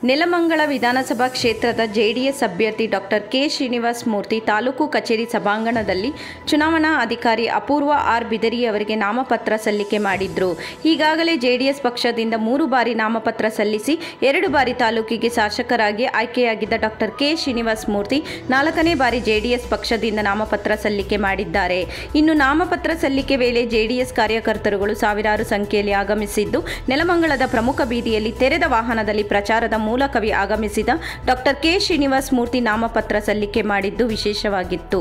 ನೆಲಮಂಗಲ ವಿಧಾನಸಭಾ ಕ್ಷೇತ್ರದ ಜೆಡಿಎಸ್ ಅಭ್ಯರ್ಥಿ ಡಾಕ್ಟರ್ ಕೆ ಶ್ರೀನಿವಾಸ್ ಮೂರ್ತಿ ತಾಲೂಕು ಕಚೇರಿ ಸಭಾಂಗಣದಲ್ಲಿ ಚುನಾವಣಾ ಅಧಿಕಾರಿ ಅಪೂರ್ವ ಆರ್ ಬಿದರಿ ಅವರಿಗೆ ನಾಮಪತ್ರ ಸಲ್ಲಿಕೆ ಮಾಡಿದ್ರು ಈಗಾಗಲೇ ಜೆಡಿಎಸ್ ಪಕ್ಷದಿಂದ ಮೂರು ಬಾರಿ ನಾಮಪತ್ರ ಸಲ್ಲಿಸಿ ಎರಡು ಬಾರಿ ತಾಲೂಕಿಗೆ ಶಾಸಕರಾಗಿ ಆಯ್ಕೆಯಾಗಿದ್ದ ಡಾಕ್ಟರ್ ಕೆ ಶ್ರೀನಿವಾಸ್ ಮೂರ್ತಿ ನಾಲ್ಕನೇ ಬಾರಿ ಜೆಡಿಎಸ್ ಪಕ್ಷದಿಂದ ನಾಮಪತ್ರ ಸಲ್ಲಿಕೆ ಮಾಡಿದ್ದಾರೆ ಇನ್ನು ನಾಮಪತ್ರ ಸಲ್ಲಿಕೆ ವೇಳೆ ಜೆಡಿಎಸ್ ಕಾರ್ಯಕರ್ತರುಗಳು ಸಾವಿರಾರು ಸಂಖ್ಯೆಯಲ್ಲಿ ಆಗಮಿಸಿದ್ದು ನೆಲಮಂಗಲದ ಪ್ರಮುಖ ಬೀದಿಯಲ್ಲಿ ತೆರೆದ ವಾಹನದಲ್ಲಿ ಪ್ರಚಾರದ ಮೂಲಕವೇ ಆಗಮಿಸಿದ ಡಾಕ್ಟರ್ ಕೆ ಶ್ರೀನಿವಾಸ್ ಮೂರ್ತಿ ನಾಮಪತ್ರ ಸಲ್ಲಿಕೆ ಮಾಡಿದ್ದು ವಿಶೇಷವಾಗಿತ್ತು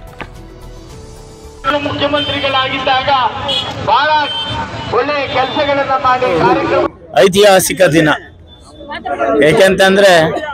ಅವರು ಮುಖ್ಯಮಂತ್ರಿಗಳಾಗಿದ್ದಾಗ ಬಹಳ ಒಳ್ಳೆಯ ಕೆಲಸಗಳನ್ನ ಮಾಡಿ ಕಾರ್ಯಕ್ರಮ ಐತಿಹಾಸಿಕ ದಿನ ಏಕೆಂತಂದ್ರೆ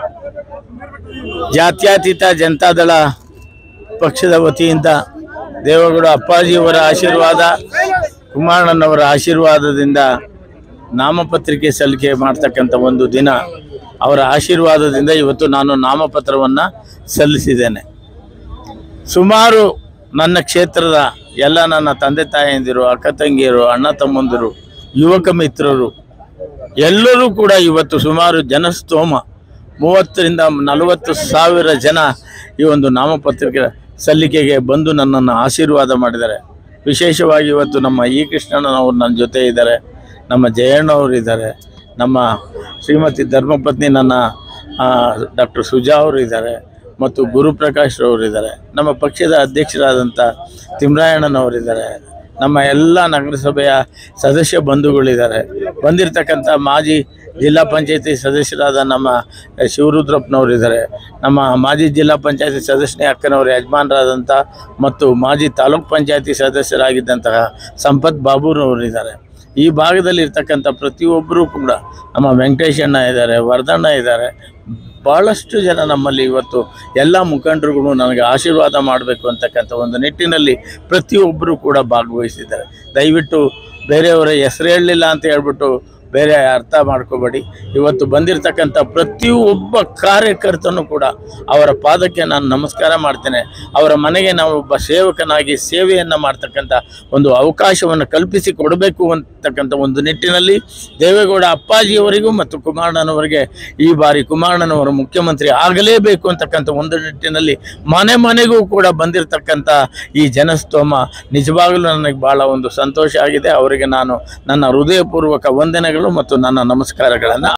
ಜಾತ್ಯತೀತ ಜನತಾದಳ ಪಕ್ಷದ ವತಿಯಿಂದ ದೇವೇಗೌಡ ಅಪ್ಪಾಜಿಯವರ ಆಶೀರ್ವಾದ ಕುಮಾರಣ್ಣನವರ ಆಶೀರ್ವಾದದಿಂದ ನಾಮಪತ್ರಿಕೆ ಸಲ್ಲಿಕೆ ಮಾಡ್ತಕ್ಕಂಥ ಒಂದು ದಿನ ಅವರ ಆಶೀರ್ವಾದದಿಂದ ಇವತ್ತು ನಾನು ನಾಮಪತ್ರವನ್ನು ಸಲ್ಲಿಸಿದ್ದೇನೆ ಸುಮಾರು ನನ್ನ ಕ್ಷೇತ್ರದ ಎಲ್ಲ ನನ್ನ ತಂದೆ ತಾಯಂದಿರು ಅಕ್ಕ ತಂಗಿಯರು ಅಣ್ಣ ತಮ್ಮಂದಿರು ಯುವಕ ಮಿತ್ರರು ಎಲ್ಲರೂ ಕೂಡ ಇವತ್ತು ಸುಮಾರು ಜನಸ್ತೋಮ ಮೂವತ್ತರಿಂದ ನಲವತ್ತು ಸಾವಿರ ಜನ ಈ ಒಂದು ನಾಮಪತ್ರಿಕೆ ಸಲ್ಲಿಕೆಗೆ ಬಂದು ನನ್ನನ್ನು ಆಶೀರ್ವಾದ ಮಾಡಿದ್ದಾರೆ ವಿಶೇಷವಾಗಿ ಇವತ್ತು ನಮ್ಮ ಇ ಕೃಷ್ಣಣ್ಣನವರು ನನ್ನ ಜೊತೆ ಇದ್ದಾರೆ ನಮ್ಮ ಜಯಣ್ಣವರು ಇದ್ದಾರೆ ನಮ್ಮ ಶ್ರೀಮತಿ ಧರ್ಮಪತ್ನಿ ನನ್ನ ಡಾಕ್ಟರ್ ಸುಜಾ ಅವರು ಇದ್ದಾರೆ ಮತ್ತು ಗುರುಪ್ರಕಾಶ್ ಅವರು ಇದ್ದಾರೆ ನಮ್ಮ ಪಕ್ಷದ ಅಧ್ಯಕ್ಷರಾದಂಥ ತಿಮ್ರಾಯಣ್ಣನವರಿದ್ದಾರೆ ನಮ್ಮ ಎಲ್ಲ ನಗರಸಭೆಯ ಸದಸ್ಯ ಬಂಧುಗಳಿದ್ದಾರೆ ಬಂದಿರತಕ್ಕಂಥ ಮಾಜಿ ಜಿಲ್ಲಾ ಪಂಚಾಯತಿ ಸದಸ್ಯರಾದ ನಮ್ಮ ಶಿವರುದ್ರಪ್ಪನವರಿದ್ದಾರೆ ನಮ್ಮ ಮಾಜಿ ಜಿಲ್ಲಾ ಪಂಚಾಯತಿ ಸದಸ್ಯನೇ ಅಕ್ಕನವರು ಯಜಮಾನರಾದಂಥ ಮತ್ತು ಮಾಜಿ ತಾಲೂಕ್ ಪಂಚಾಯತಿ ಸದಸ್ಯರಾಗಿದ್ದಂತಹ ಸಂಪತ್ ಬಾಬುರವರಿದ್ದಾರೆ ಈ ಭಾಗದಲ್ಲಿ ಇರ್ತಕ್ಕಂಥ ಪ್ರತಿಯೊಬ್ಬರೂ ಕೂಡ ನಮ್ಮ ವೆಂಕಟೇಶಣ್ಣ ಇದ್ದಾರೆ ವರದಣ್ಣ ಇದ್ದಾರೆ ಭಾಳಷ್ಟು ಜನ ನಮ್ಮಲ್ಲಿ ಇವತ್ತು ಎಲ್ಲ ಮುಖಂಡರುಗಳು ನನಗೆ ಆಶೀರ್ವಾದ ಮಾಡಬೇಕು ಅಂತಕ್ಕಂಥ ಒಂದು ನಿಟ್ಟಿನಲ್ಲಿ ಪ್ರತಿಯೊಬ್ಬರು ಕೂಡ ಭಾಗವಹಿಸಿದ್ದಾರೆ ದಯವಿಟ್ಟು ಬೇರೆಯವರ ಹೆಸರು ಹೇಳಲಿಲ್ಲ ಅಂತ ಹೇಳ್ಬಿಟ್ಟು ಬೇರೆ ಅರ್ಥ ಮಾಡ್ಕೋಬೇಡಿ ಇವತ್ತು ಬಂದಿರತಕ್ಕಂಥ ಪ್ರತಿಯೊಬ್ಬ ಕಾರ್ಯಕರ್ತನೂ ಕೂಡ ಅವರ ಪಾದಕ್ಕೆ ನಾನು ನಮಸ್ಕಾರ ಮಾಡ್ತೇನೆ ಅವರ ಮನೆಗೆ ನಾವು ಒಬ್ಬ ಸೇವಕನಾಗಿ ಸೇವೆಯನ್ನು ಮಾಡ್ತಕ್ಕಂಥ ಒಂದು ಅವಕಾಶವನ್ನು ಕಲ್ಪಿಸಿ ಕೊಡಬೇಕು ಅಂತಕ್ಕಂಥ ಒಂದು ನಿಟ್ಟಿನಲ್ಲಿ ದೇವೇಗೌಡ ಅಪ್ಪಾಜಿಯವರಿಗೂ ಮತ್ತು ಕುಮಾರಣ್ಣನವರಿಗೆ ಈ ಬಾರಿ ಕುಮಾರಣ್ಣನವರು ಮುಖ್ಯಮಂತ್ರಿ ಆಗಲೇಬೇಕು ಅಂತಕ್ಕಂಥ ಒಂದು ನಿಟ್ಟಿನಲ್ಲಿ ಮನೆ ಮನೆಗೂ ಕೂಡ ಬಂದಿರತಕ್ಕಂಥ ಈ ಜನಸ್ತೋಮ ನಿಜವಾಗಲೂ ನನಗೆ ಭಾಳ ಒಂದು ಸಂತೋಷ ಆಗಿದೆ ಅವರಿಗೆ ನಾನು ನನ್ನ ಹೃದಯಪೂರ್ವಕ ವಂದನೆಗಳು ಮತ್ತು ನನ್ನ ನಮಸ್ಕಾರಗಳನ್ನು